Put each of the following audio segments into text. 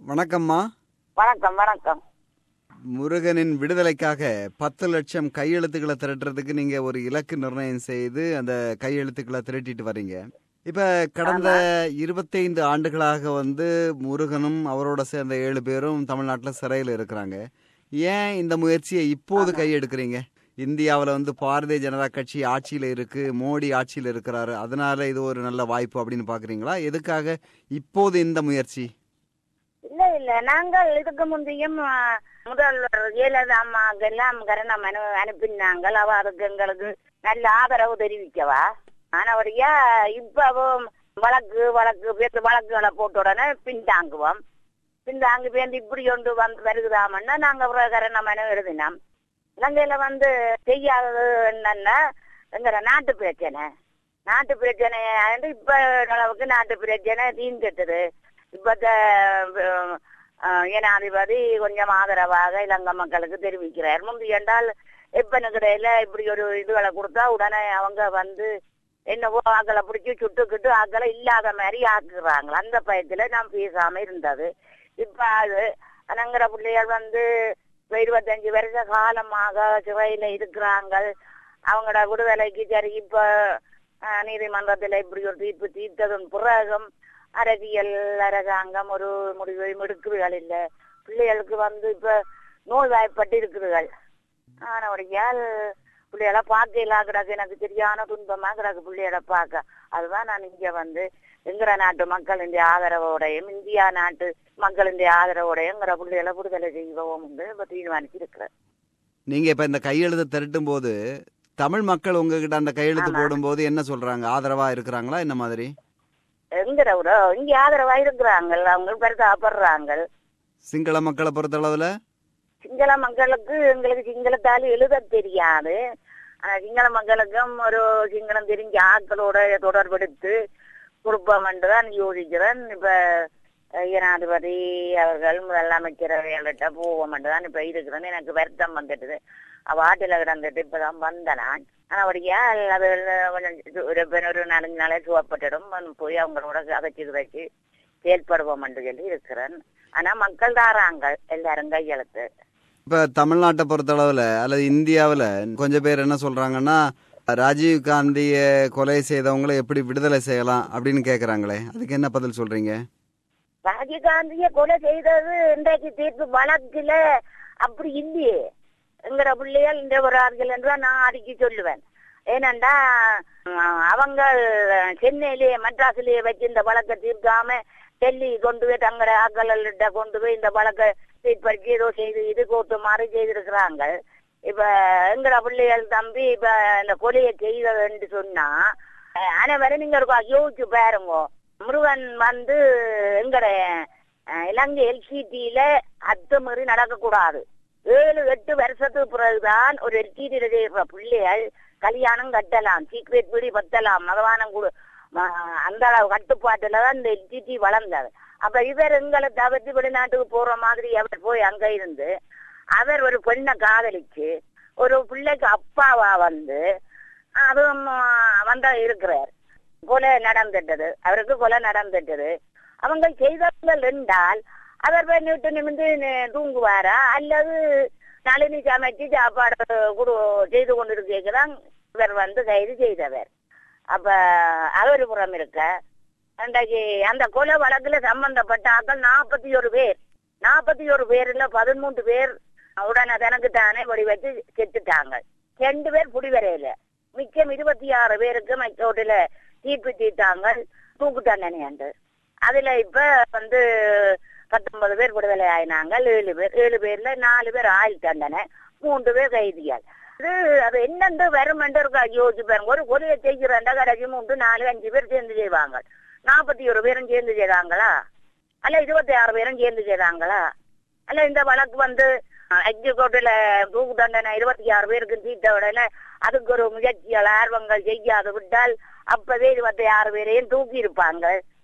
வணக்கம்மா வணக்கம் வணக்கம் முருகனின் விடுதலைக்காக பத்து லட்சம் கையெழுத்துக்களை திரட்டுறதுக்கு நீங்க ஒரு இலக்கு நிர்ணயம் செய்து அந்த கையெழுத்துக்களை திரட்டிட்டு வர்றீங்க இப்ப கடந்த இருபத்தைந்து ஆண்டுகளாக வந்து முருகனும் அவரோட சேர்ந்த ஏழு பேரும் தமிழ்நாட்டுல சிறையில் இருக்கிறாங்க ஏன் இந்த முயற்சியை இப்போது கையெடுக்கிறீங்க இந்தியாவில் வந்து பாரதிய ஜனதா கட்சி ஆட்சியில் இருக்கு மோடி ஆட்சியில் இருக்கிறாரு அதனால இது ஒரு நல்ல வாய்ப்பு அப்படின்னு பாக்குறீங்களா எதுக்காக இப்போது இந்த முயற்சி இல்ல இல்ல நாங்கள் இதுக்கு முந்தையும் ஆ, முதல்வர் ஜெயலலிதா அம்மாவுக்கு எல்லாம் கருணை மனு அனுப்பினாங்கள் அவ அதுக்கு எங்களுக்கு நல்ல ஆதரவு தெரிவிக்கவா ஆனபடியா இப்பவும் வழக்கு வழக்கு பேத்து வழக்குகளை போட்ட உடனே பின்தாங்குவோம் பின்தாங்கி பேருந்து இப்படி ஒன்று வந்து வருகுதாமன்னா நாங்க அப்புறம் கருணை மனு எழுதினோம் இலங்கையில வந்து செய்யாதது என்னன்னா எங்கிற நாட்டு பிரச்சனை நாட்டு பிரச்சனை வந்து இப்ப அளவுக்கு நாட்டு பிரச்சனை தீர்ந்துட்டது இப்ப ஜனாதிபதி கொஞ்சம் ஆதரவாக இலங்கை மக்களுக்கு தெரிவிக்கிறார் முந்தி என்றால் எப்பனுக்கிடையில இப்படி ஒரு இதுகளை கொடுத்தா உடனே அவங்க வந்து என்னவோ ஆக்களை பிடிச்சி சுட்டுக்கிட்டு ஆக்களை இல்லாத மாதிரி ஆக்குறாங்க அந்த பயத்துல நான் பேசாம இருந்தது இப்ப அது அனங்கிற பிள்ளைகள் வந்து இப்ப இருபத்தஞ்சு வருஷ காலமாக சிறையில இருக்கிறாங்க அவங்களோட விடுதலைக்கு சரி இப்ப அஹ், நீதிமன்றத்துல இப்படி ஒரு தீர்ப்பு தீர்த்ததும் பிறகும் அரசியல் அரசாங்கம் ஒரு முடிவை எடுக்குதுகள் இல்ல பிள்ளைகளுக்கு வந்து இப்ப நோய்வாய்ப்பட்டு இருக்குதுகள் ஆனவடியால் பிள்ளைகளை பார்க்க இல்லா கிடக்கு எனக்கு சரியான துன்பமா கிடக்கு பிள்ளைகளை பார்க்க அதுதான் நான் இங்க வந்து எங்கிற நாட்டு மக்களின் ஆதரவோடையும் இந்தியா நாட்டு மக்களின் ஆதரவோடையும் எங்கிற பிள்ளைகளை விடுதலை செய்வோம் என்று இப்ப தீர்மானிச்சிருக்கிறேன் நீங்க இப்ப இந்த கையெழுத்தை திரட்டும் போது தமிழ் மக்கள் உங்ககிட்ட அந்த கையெழுத்து போடும்போது என்ன சொல்றாங்க ஆதரவா இருக்கிறாங்களா என்ன மாதிரி எங்கிற விட இங்க ஆதரவா இருக்கிறாங்க அவங்க பெருசாப்படுறாங்க சிங்கள மக்களை பொறுத்தளவுல சிங்கள மக்களுக்கு எங்களுக்கு சிங்களத்தால் எழுத தெரியாது ஆனா சிங்கள மக்களுக்கும் ஒரு சிங்களம் தெரிஞ்ச ஆட்களோட தொடர்பெடுத்து கொடுப்போம் என்றுதான் யோசிக்கிறேன் இப்ப அஹ், ஜனாதிபதி அவர்கள் முதலமைச்சர்கள்ட்ட போவோம் என்றுதான் இப்ப இருக்கிறேன் எனக்கு வருத்தம் வந்துட்டுது அவ ஆட்டில கிடந்துட்டு இப்பதான் வந்த நான் ஆனா அப்படியா அது கொஞ்சம் இது ஒரு பெண் ஒரு நாலஞ்சு நாளே சுவப்பட்டிடும் போய் அவங்களோட கதைச்சு கதைச்சு செயல்படுவோம் என்று சொல்லி இருக்கிறேன் ஆனா மக்கள் தாராங்க எல்லாரும் கையெழுத்து இப்ப தமிழ்நாட்டை பொறுத்தளவுல அல்லது இந்தியாவுல கொஞ்சம் பேர் என்ன சொல்றாங்கன்னா ராஜீவ் காந்திய கொலை செய்தவங்களை எப்படி விடுதலை செய்யலாம் அப்படின்னு கேக்குறாங்களே அதுக்கு என்ன பதில் சொல்றீங்க ராஜீவ்காந்திய கொலை செய்தது இன்றைக்கு தீர்ப்பு வழக்குல அப்படி இல்லையே எங்கிற பிள்ளைகள் இந்த வரார்கள் என்று நான் அடிக்கி சொல்லுவேன் ஏனண்டா அஹ், அவங்க சென்னையிலேயே மெட்ராஸ்லயே வச்சு இந்த வழக்கை தீர்க்காம டெல்லி கொண்டு போய் தங்கட ஆக்கல்கிட்ட கொண்டு போய் இந்த வழக்கை தீர்ப்பறிச்சு ஏதோ செய்து இது கோர்த்து மாதிரி செய்திருக்கிறாங்க இப்ப எங்கட பிள்ளைகள் தம்பி இப்ப இந்த கொலையை செய்ததுன்னு சொன்னா அஹ், அனைவரும் நீங்க இருக்கா யோசிச்சு பாருங்க முருகன் வந்து எங்கட அஹ், இலங்கை எல்சிடியில அத்துமீறி நடக்கக்கூடாது ஏழு எட்டு வருஷத்துக்கு பிறகுதான் ஒரு எல்சிடியில செய்யற பிள்ளைகள் கல்யாணம் கட்டலாம் சீக்ரெட் வீடு பத்தலாம் மகவானம் கொடு ம- அந்த அளவு கட்டுப்பாட்டுல தான் இந்த எல்சிடி வளர்ந்தது அப்ப இவர் எங்களை தவிர்த்து வெளிநாட்டுக்கு போற மாதிரி அவர் போய் அங்க இருந்து அவர் ஒரு பெண்ணை காதலிச்சு ஒரு பிள்ளைக்கு அப்பாவா வந்து அதுவும் ஆஹ், வந்தா இருக்கிறார் கொலை நடந்துட்டது அவருக்கு கொலை நடந்துட்டது அவங்க செய்தவர்கள் என்றால் அவர் போய் நீட்டு நிமிந்து நி- தூங்குவாரா அல்லது நளினி சமைச்சு சாப்பாடு குடு செய்து கொண்டிருக்கதான் இவர் வந்து கைது செய்தவர் அப்ப அவர் புறம் இருக்க அன்றைக்கு அந்த கொலை வழக்குல சம்பந்தப்பட்ட ஆக்கள் நாற்பத்தி ஒரு பேர் நாற்பத்தி ஒரு பேர்ல பதிமூன்று பேர் உடனே தனக்கு தானே வடி வச்சு செத்துட்டாங்க ரெண்டு பேர் புடிவரையில மிச்சம் இருபத்தி ஆறு பேருக்கு மைக்கோட்டில தீர்ப்பு தீர்த்தாங்க தூக்கு தண்டனை உண்டு அதுல இப்ப வந்து பத்தொன்பது பேர் விடுதலை ஆயினாங்க ஏழு பேர் ஏழு பேர்ல நாலு பேர் ஆயுள் தண்டனை மூன்று பேர் கைதிகள் இது அது என்னென்று வருமென்று இருக்கா யோசிச்சு பாருங்க ஒரு கொலையை செய்கிறேன்டா கடைசி மூன்று நாலு அஞ்சு பேர் சேர்ந்து செய்வாங்க நாற்பத்தி ஒரு பேரும் சேர்ந்து செய்றாங்களா அல்ல இருபத்தி ஆறு பேரும் சேர்ந்து செய்றாங்களா அல்ல இந்த வழக்கு வந்து எக்ஸிகூட்டில தூக்கு தண்டனை இருபத்தி ஆறு பேருக்கு தீட்ட உடனே அதுக்கு ஒரு முயற்சிகள் ஆர்வங்கள் செய்யாது விட்டால் அப்பவே இருபத்தி ஆறு பேரையும் தூக்கி இருப்பாங்க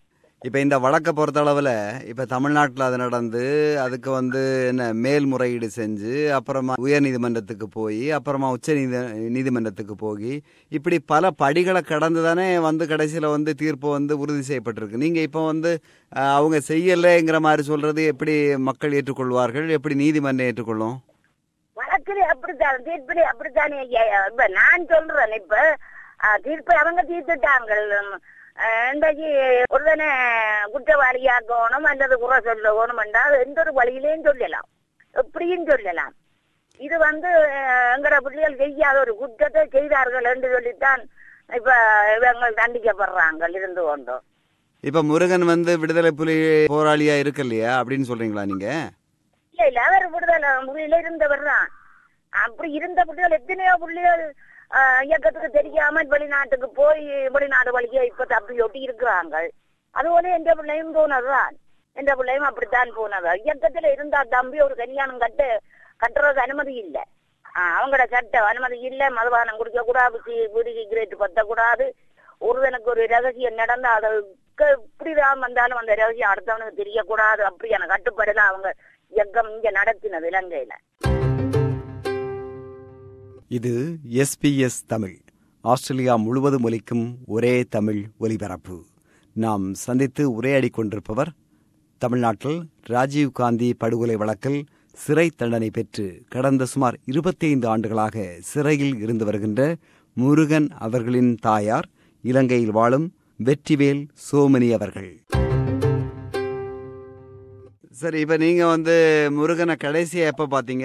இப்ப இந்த வழக்கை பொறுத்த அளவுல இப்ப தமிழ்நாட்டுல அது நடந்து அதுக்கு வந்து என்ன மேல்முறையீடு செஞ்சு அப்புறமா உயர் நீதிமன்றத்துக்கு போய் அப்புறமா உச்ச நீதி நீதிமன்றத்துக்கு போய் இப்படி பல படிகளை கடந்து தானே வந்து கடைசியில வந்து தீர்ப்பு வந்து உறுதி செய்யப்பட்டிருக்கு நீங்க இப்ப வந்து அஹ், அவங்க செய்யலைங்கிற மாதிரி சொல்றது எப்படி மக்கள் ஏற்றுக்கொள்வார்கள் எப்படி நீதிமன்றம் ஏற்றுக்கொள்ளும் வழக்கிலே அப்படித்தான் தீர்ப்பிலே அப்படித்தானே ஐயா. இப்ப நான் சொல்றேன் இப்ப அஹ், தீர்ப்பை அவங்க தீர்த்துட்டாங்க அஹ், இன்றைக்கு ஒருதனை குற்றவாளியாக்கணும் அல்லது குறை சொல்லணும் என்றால் எந்த ஒரு வழியிலையும் சொல்லலாம் எப்படியும் சொல்லலாம் இது வந்து அஹ், எங்கட பிள்ளைகள் செய்யாத ஒரு குற்றத்தை செய்தார்கள் என்று சொல்லித்தான் இப்ப இவங்க தண்டிக்கப்படுறாங்க இருந்து கொண்டோம் இப்ப முருகன் வந்து விடுதலை புலி போராளியா இருக்கு இல்லையா அப்படின்னு சொல்றீங்களா நீங்க இல்ல இல்ல அவர் விடுதலை முறையில இருந்தவர் தான் அப்படி இருந்த புள்ளிகள் எத்தனையோ புள்ளிகள் ஆஹ், இயக்கத்துக்கு தெரியாமல் வெளிநாட்டுக்கு போய் வெளிநாடு வழியா இப்ப தப்பி ஒட்டி இருக்கிறாங்க அதுபோல எந்த பிள்ளையும் போனதுதான் எந்த பிள்ளையும் அப்படித்தான் போனது இயக்கத்துல இருந்தா தம்பி ஒரு கல்யாணம் கட்டு கட்டுறது அனுமதி இல்ல ஆஹ், அவங்களோட சட்டம் அனுமதி இல்ல மதுபானம் குடிக்க கூடாது சி- பீடி சிகரெட் பத்த கூடாது ஒருவனுக்கு ஒரு ரகசியம் நடந்தா அதுக்கு எப்படிதான் வந்தாலும் அந்த ரகசியம் அடுத்தவனுக்கு தெரியக்கூடாது அப்படியான கட்டுப்பாடுல அவங்க இயக்கம் இங்க நடத்தினது இலங்கையில இது எஸ்பிஎஸ் தமிழ் ஆஸ்திரேலியா முழுவதும் ஒலிக்கும் ஒரே தமிழ் ஒலிபரப்பு நாம் சந்தித்து உரையாடி கொண்டிருப்பவர் தமிழ்நாட்டில் ராஜீவ் காந்தி படுகொலை வழக்கில் சிறை தண்டனை பெற்று கடந்த சுமார் 25 ஆண்டுகளாக சிறையில் இருந்து வருகின்ற முருகன் அவர்களின் தாயார் இலங்கையில் வாழும் வெற்றிவேல் சோமனி அவர்கள் சரி இப்ப நீங்க வந்து முருகனை கடைசியா எப்ப பாத்தீங்க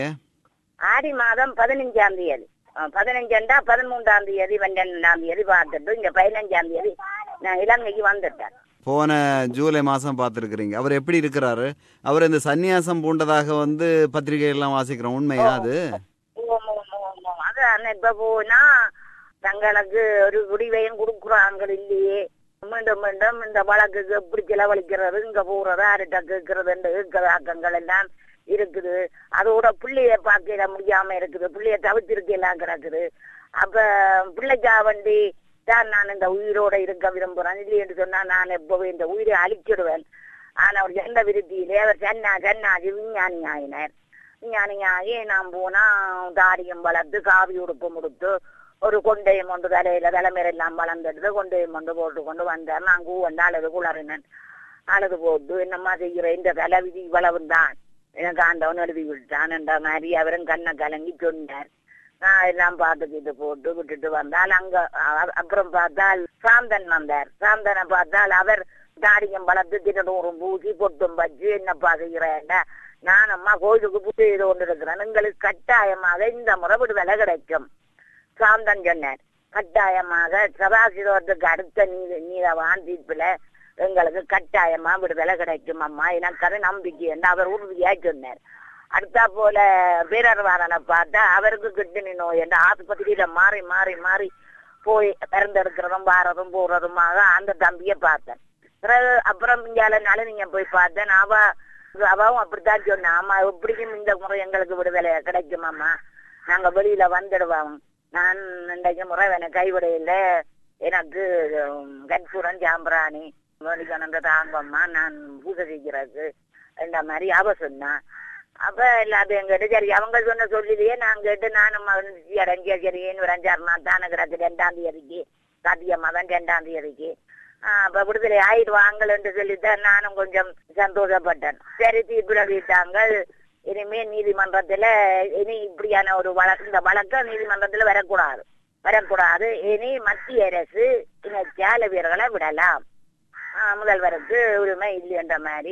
ஆடி மாதம் பதினஞ்சாம் தேதி அஹ் பதினஞ்சாண்டா பதிமூன்றாம் தேதி பன்னெண்டாம் தேதி பார்த்துட்டு இங்க பதினஞ்சாம் தேதி நான் இலங்கைக்கு வந்துட்டேன் போன ஜூலை மாசம் பார்த்துருக்கிறீங்க அவர் எப்படி இருக்கிறாரு அவர் இந்த சந்நியாசம் பூண்டதாக வந்து பத்திரிகை எல்லாம் வாசிக்கிறோம் உண்மையா அது ஓம் ஓம் ஓம் ஓம். அதான் இப்ப போனா தங்களுக்கு ஒரு முடிவையும் கொடுக்குறாங்க இல்லையே மீண்டும் மீண்டும் இந்த வழக்குக்கு எப்படி செலவழிக்கிறது இங்க போறது யார்கிட்ட கேட்கறது ஏக்கதாக்கங்கள் எல்லாம் இருக்குது அதோட பிள்ளைய பார்க்க முடியாம இருக்குது பிள்ளைய தவிர்த்திருக்க எல்லாம் கிடக்குது அப்ப பிள்ளைக்கா வண்டி தான் நான் இந்த உயிரோட இருக்க விரும்புறேன் இல்லை என்று சொன்னா நான் எப்பவே இந்த உயிரை அழிச்சிடுவேன் ஆனா அவர் எந்த விருத்தியிலே அவர் சென்னா சென்னாஜி விஞ்ஞானி ஆயினார் விஞ்ஞானியாகி நான் போனா தாரியம் வளர்த்து காவி உடுப்பு முடித்து ஒரு கொண்டையம் கொண்டு தலையில தலைமையில வளர்ந்துட்டு கொண்டையம் கொண்டு போட்டு கொண்டு வந்தார் நான் கூவண்டு அழுது குளறினேன் அழுது போட்டு என்னம்மா செய்கிற இந்த தலைவிதி இவ்வளவு தான் எனக்கு ஆண்டவன் எழுதி விட்டான் என்ற மாதிரி அவரும் கண்ணை கலங்கி சொன்னார் நான் எல்லாம் பார்த்துக்கிட்டு போட்டு விட்டுட்டு வந்தால் அங்க அ- அப்புறம் பார்த்தால் சாந்தன் வந்தார் சாந்தனை பார்த்தால் அவர் தாரியம் வளர்த்து திருநூறும் பூசி பொட்டும் வச்சு என்னப்பா செய்கிறேன்டா நான் அம்மா கோயிலுக்கு பூஜை செய்து கொண்டிருக்கிறேன் உங்களுக்கு கட்டாயமாக இந்த முறை விடுதலை கிடைக்கும் சாந்தன் சொன்னார் கட்டாயமாக சதாசிவத்துக்கு அடுத்த நீதி நீதவான் தீர்ப்புல எங்களுக்கு கட்டாயமா விடுதலை கிடைக்கும் அம்மா எனக்கு அது நம்பிக்கை என்று அவர் உறுதியா சொன்னார் அடுத்தா போல வீரர்வாரனை பார்த்தா அவருக்கு கிட்னி நோய் என்று ஆஸ்பத்திரியில மாறி மாறி மாறி போய் பிறந்தெடுக்கிறதும் வாரதும் போறதுமாக அந்த தம்பியை பார்த்தேன் பிறகு அப்புறம் இங்கால நளினிங்க போய் பார்த்தேன் அவ அவவும் அப்படித்தான் சொன்னா ஆமா எப்படியும் இந்த முறை எங்களுக்கு விடுதலை கிடைக்கும் அம்மா நாங்க வெளியில வந்துடுவோம் நான் இன்றைக்கு முறை எனக்கு கைவிடையில எனக்கு உம், கற்பூரம் சாம்பிராணி வேண்டிக்கணுன்ற தாங்கம்மா நான் பூஜை செய்கிறது இந்த மாதிரி அவ சொன்னா அப்ப எல்லாத்தையும் கேட்டு சரி அவங்க சொன்ன சொல்லிலேயே நான் கேட்டு நானும் மகிழ்ச்சி அடைஞ்சியா சரி ஒரு அஞ்சாறு நாள் தானே கிடக்கு ரெண்டாம் தேதிக்கு சாத்தியம்மா தான் ரெண்டாம் தேதிக்கு ஆஹ் அப்ப விடுதலை ஆயிடுவாங்கன்னு சொல்லித்தான் நானும் கொஞ்சம் சந்தோஷப்பட்டேன் சரி தீர்ப்பு எழுதிட்டாங்க இனிமே நீதிமன்றத்துல இனி இப்படியான ஒரு வழக்கு இந்த வழக்கம் நீதிமன்றத்துல வரக்கூடாது வரக்கூடாது இனி மத்திய அரசு இந்த சேல வீரர்களை விடலாம் ஆஹ் முதல்வருக்கு உரிமை இல்லைன்ற மாதிரி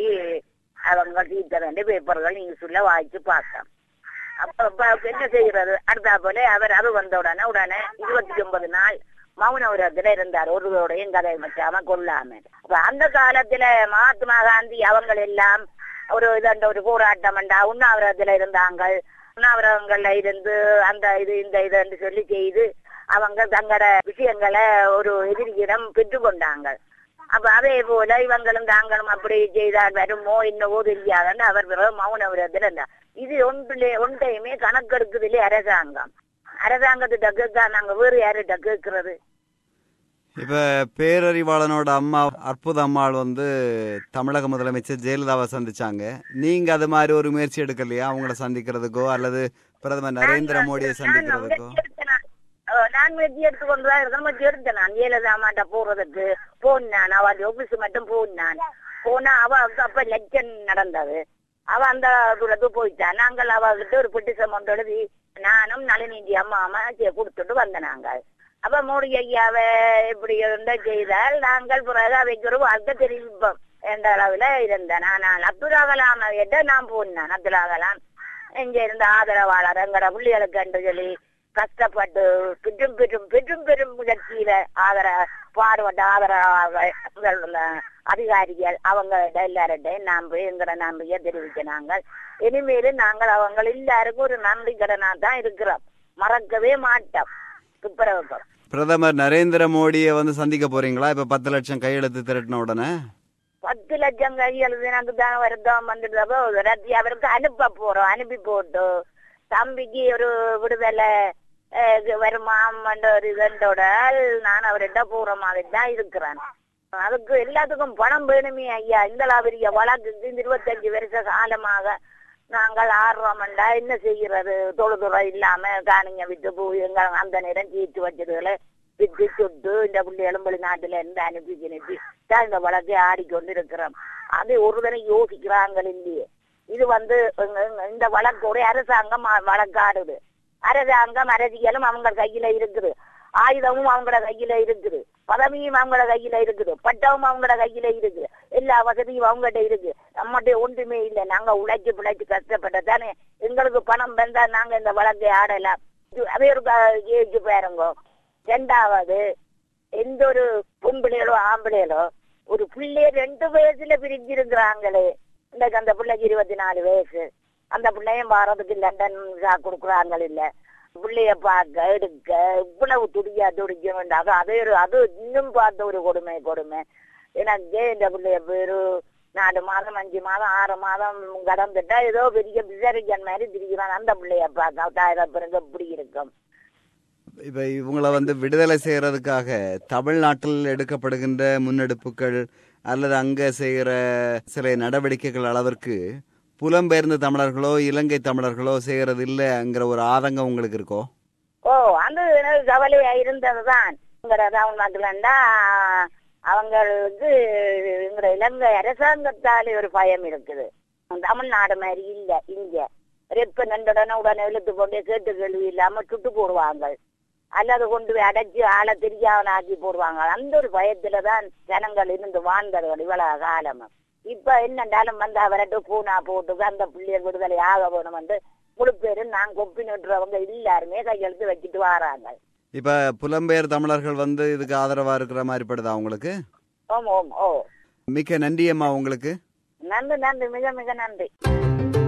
அவங்க தீர்த்த வேண்டிய பேப்பர்கள் நீங்க சொல்ல வாய்ச்சு பார்த்தோம் அப்ப அப்ப என்ன செய்யறது அடுத்தா போல அவர் அது வந்த உடனே உடனே இருபத்தி ஒன்பது நாள் மௌன உரத்துல இருந்தார் ஒருவருடையும் கதை மச்சாம கொள்ளாம அப்ப அந்த காலத்துல மகாத்மா காந்தி அவங்க எல்லாம் ஒரு இதண்ட ஒரு போராட்டம் உண்டா உண்ணாவிரதத்துல இருந்தாங்க உண்ணாவிரதங்கள்ல இருந்து அந்த இது இந்த இதுன்னு சொல்லி செய்து அவங்க தங்களோட விஷயங்களை ஒரு எதிரியிடம் பெற்றுக்கொண்டாங்க அப்ப அதே போல இவங்களும் தாங்களும் அப்படி செய்தால் வருமோ என்னவோ தெரியாதுன்னு அவர் பிறகு மௌன விரதத்தில் இருந்தார் இது ஒன்றிலே ஒன்றையுமே கணக்கெடுக்குதில்லே அரசாங்கம் அரசாங்கத்திட்ட கேட்கா நாங்க வேறு யார்கிட்ட கேட்கறது இப்ப பேரறிவாளனோட அம்மா அற்புத அம்மாள் வந்து தமிழக முதலமைச்சர் ஜெயலலிதாவை சந்திச்சாங்க நீங்க அது மாதிரி ஒரு முயற்சி எடுக்கலையா அவங்கள சந்திக்கிறதுக்கோ அல்லது பிரதமர் நரேந்திர மோடியை சந்திக்கிறதுக்கோ நான் வெஜ்ஜி எடுத்து கொண்டு தான் இருக்கேன் வெஜ்ஜி எடுத்தேன் நான் ஜெயலலிதாமாட்ட போறதுக்கு போனான் அவ ஆபீஸ் மட்டும் போனான் போனா அவ அப்ப லட்சம் நடந்தது அவ அந்த தூரத்து போயிட்டா நாங்கள் அவகிட்ட ஒரு பெட்டிஷன் ஒன்று எழுதி நானும் நளினிஜி அம்மா அம்மா கொடுத்துட்டு வந்த நாங்கள் அப்ப மோடி ஐயாவை இப்படி இருந்தா செய்தால் நாங்கள் பிறகு அவைக்கு ஒரு வாழ்க்கை தெரிவிப்போம் என்ற அளவுல இருந்தேன் நான் அப்துல்லா கலாம் கிட்ட நான் போனேன் அப்துல்லா கலாம் இங்க இருந்த ஆதரவாளர் எங்கட பிள்ளைகளுக்கு என்று சொல்லி கஷ்டப்பட்டு பெரும் பெரும் பெரும் பெரும் முயற்சியில ஆதர பாடுபட்ட ஆதரவாளர்கள் அதிகாரிகள் அவங்க எல்லார்டையும் நாம் போய் எங்கட நன்றியை தெரிவிக்க நாங்கள் இனிமேலும் நாங்கள் அவங்க எல்லாருக்கும் ஒரு நன்றி கடனா தான் இருக்கிறோம் மறக்கவே மாட்டோம் துப்புரவுக்கு பிரதமர் நரேந்திர மோடியை வந்து சந்திக்க போறீங்களா இப்ப பத்து லட்சம் கையெழுத்து திரட்டின உடனே பத்து லட்சம் கையெழுத்து எனக்கு தான் வருத்தம் வந்துட்டு ரத்தி அவருக்கு அனுப்ப போறோம் அனுப்பி போட்டு தம்பிக்கு ஒரு விடுதலை அஹ், வருமாம் என்ற ஒரு இதோட நான் அவர்கிட்ட போற மாதிரி தான் இருக்கிறேன் அதுக்கு எல்லாத்துக்கும் பணம் வேணுமே ஐயா இந்த பெரிய வழக்குக்கு இந்த இருபத்தஞ்சு வருஷ காலமாக நாங்கள் ஆடுறோம்டா என்ன செய்கிறது தொழுதுறை இல்லாம காணிங்க விட்டு போய் எங்க அந்த நேரம் சீட்டு வச்சதுகளை விட்டு சுட்டு இந்த பிள்ளைகளும் வெளிநாட்டுல இருந்து அனுப்பி அனுப்பி தான் இந்த வழக்கை ஆடிக்கொண்டு இருக்கிறோம் அது ஒரு தடவை யோசிக்கிறாங்க இல்லையே இது வந்து எங்க- எங்க- இந்த வழக்கு ஒரு அரசாங்கம் வ- வழக்காடுது அரசாங்கம் அரசியலும் அவங்க கையில இருக்குது ஆயுதமும் அவங்களோட கையில இருக்குது பதவியும் அவங்களோட கையில இருக்குது பட்டமும் அவங்களோட கையில இருக்குது எல்லா வசதியும் அவங்ககிட்ட இருக்கு நம்மகிட்ட ஒன்றுமே இல்லை நாங்க உழைச்சு பிழைச்சு கஷ்டப்பட்ட தானே எங்களுக்கு பணம் வந்தா நாங்க இந்த வழக்கை ஆடலாம் இது- அதே ஒரு ஏஜ் பாருங்க ரெண்டாவது எந்த ஒரு பொம்பளைகளோ ஆம்பளைகளோ ஒரு பிள்ளைய ரெண்டு வயசுல பிரிஞ்சிருக்கிறாங்களே இந்த அந்த பிள்ளைக்கு இருபத்தி நாலு வயசு அந்த பிள்ளையும் வாரத்துக்கு லண்டன் கொடுக்குறாங்க இல்ல பிள்ளைய பார்க்க எடுக்க இவ்வளவு துடியா துடிக்க வேண்டாம் அதே ஒரு அது இன்னும் பார்த்த ஒரு கொடுமை கொடுமை எனக்கு இந்த பிள்ளைய பேரு நாலு மாதம் அஞ்சு மாதம் ஆறு மாதம் கடந்துட்டா ஏதோ பெரிய பிசரிக்கன் மாதிரி திரிக்கிறான் அந்த பிள்ளைய பார்க்க தாயிரம் பிறகு எப்படி இருக்கும் இப்ப இவங்கள வந்து விடுதலை செய்யறதுக்காக தமிழ்நாட்டில் எடுக்கப்படுகின்ற முன்னெடுப்புகள் அல்லது அங்க செய்கிற சில நடவடிக்கைகள் அளவிற்கு புலம்பெயர்ந்த தமிழர்களோ இலங்கை தமிழர்களோ செய்யறது இல்லைங்கிற ஒரு ஆதங்கம் உங்களுக்கு இருக்கோ ஓ அந்த எனக்கு கவலையா இருந்ததுதான் தமிழ்நாட்டுலண்டா அவங்களுக்கு எங்க இலங்கை அரசாங்கத்தாலே ஒரு பயம் இருக்குது தமிழ்நாடு மாதிரி இல்ல இங்க ரெப்ப நண்டுடனே உடனே இழுத்து கொண்டு கேட்டு கேள்வி இல்லாம சுட்டு போடுவாங்க அல்லது கொண்டு போய் அடைச்சு ஆளை தெரியாம ஆக்கி போடுவாங்க அந்த ஒரு பயத்துலதான் ஜனங்கள் இருந்து வாழ்ந்தவர்கள் இவ்வளவு காலம் இப்ப என்னண்டாலும் வந்து அவர்கிட்ட பூனா போட்டு அந்த பிள்ளைய விடுதலை ஆக வேணும் வந்து முழு பேரும் நான் கொப்பி நட்டுறவங்க எல்லாருமே கையெழுத்து வச்சுட்டு வராங்க இப்ப புலம்பெயர் தமிழர்கள் வந்து இதுக்கு ஆதரவா இருக்கிற மாதிரி படுதா உங்களுக்கு ஓம் ஓம் ஓ மிக்க நன்றி அம்மா உங்களுக்கு நன்றி நன்றி மிக மிக நன்றி